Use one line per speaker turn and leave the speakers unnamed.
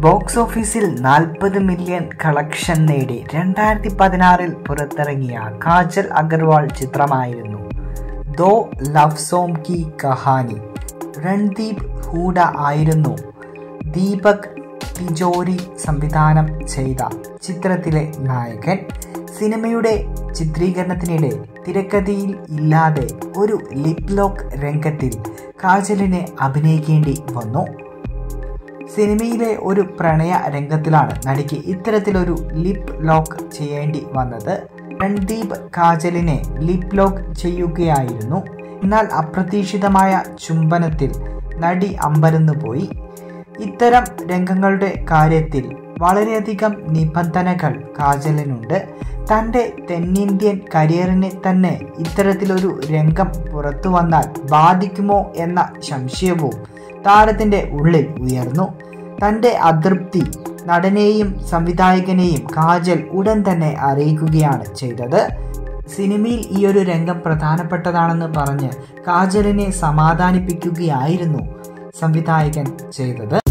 box ഓഫീസിൽ നാൽപ്പത് million collection നേടി രണ്ടായിരത്തി പതിനാറിൽ പുറത്തിറങ്ങിയ കാജൽ അഗർവാൾ ചിത്രമായിരുന്നു ദോ ലവ് സോം കി കഹാനി രൺദീപ് ഹൂഡ ആയിരുന്നു ദീപക് തിജോരി സംവിധാനം ചെയ്ത ചിത്രത്തിലെ നായകൻ സിനിമയുടെ ചിത്രീകരണത്തിനിടെ തിരക്കഥയിൽ ഇല്ലാതെ ഒരു ലിപ് ലോക്ക് രംഗത്തിൽ കാജലിനെ അഭിനയിക്കേണ്ടി വന്നു സിനിമയിലെ ഒരു പ്രണയ രംഗത്തിലാണ് നടിക്ക് ഇത്തരത്തിലൊരു ലിപ് ലോക്ക് ചെയ്യേണ്ടി വന്നത് രൺദീപ് കാജലിനെ ലിപ് ലോക്ക് ചെയ്യുകയായിരുന്നു എന്നാൽ അപ്രതീക്ഷിതമായ ചുംബനത്തിൽ നടി അമ്പരന്നു പോയി ഇത്തരം രംഗങ്ങളുടെ കാര്യത്തിൽ വളരെയധികം നിബന്ധനകൾ കാജലിനുണ്ട് തൻ്റെ തെന്നിന്ത്യൻ കരിയറിനെ തന്നെ ഇത്തരത്തിലൊരു രംഗം പുറത്തു വന്നാൽ ബാധിക്കുമോ എന്ന സംശയവും താരത്തിൻ്റെ ഉള്ളിൽ ഉയർന്നു തൻ്റെ അതൃപ്തി നടനെയും സംവിധായകനെയും കാജൽ ഉടൻ തന്നെ അറിയിക്കുകയാണ് ചെയ്തത് സിനിമയിൽ ഈ ഒരു രംഗം പ്രധാനപ്പെട്ടതാണെന്ന് പറഞ്ഞ് കാജലിനെ സമാധാനിപ്പിക്കുകയായിരുന്നു സംവിധായകൻ ചെയ്തത്